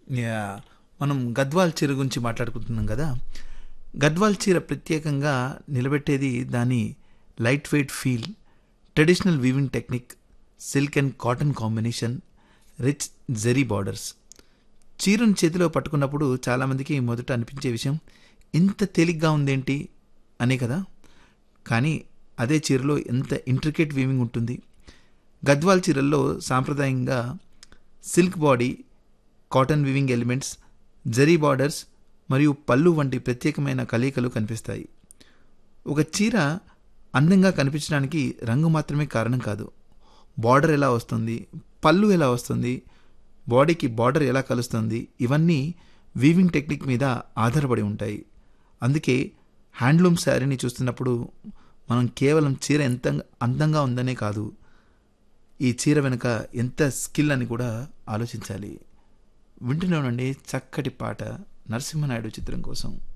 yeah మనం గద్వాల్ చీర గురించి మాట్లాడుకుంటున్నాం కదా గద్వాల్ చీర ప్రత్యేకంగా నిలబెట్టేది దాని light weight feel traditional weaving technique silk and cotton combination rich zari borders చీరను చేతిలో పట్టుకున్నప్పుడు చాలామందికి మొదట అనిపించే విషయం ఇంత తేలిగ్గా ఉందేంటి అనే కదా కానీ అదే చీరలో ఎంత ఇంట్రికేట్ వీవింగ్ ఉంటుంది గద్వాల్ చీరల్లో సాంప్రదాయంగా silk body cotton weaving elements zari borders మరియు పళ్ళు వంటి ప్రత్యేకమైన కలయికలు కనిపిస్తాయి ఒక చీర అందంగా కనిపించడానికి రంగు మాత్రమే కారణం కాదు బార్డర్ ఎలా వస్తుంది పళ్ళు ఎలా వస్తుంది బాడీకి బార్డర్ ఎలా కలుస్తుంది ఇవన్నీ వీవింగ్ టెక్నిక్ మీద ఆధారపడి ఉంటాయి అందుకే హ్యాండ్లూమ్ శారీని చూస్తున్నప్పుడు మనం కేవలం చీర ఎంత అందంగా ఉందనే కాదు ఈ చీర వెనుక ఎంత స్కిల్ అని కూడా ఆలోచించాలి వింటూనే ఉండండి చక్కటి పాట నరసింహనాయుడు చిత్రం కోసం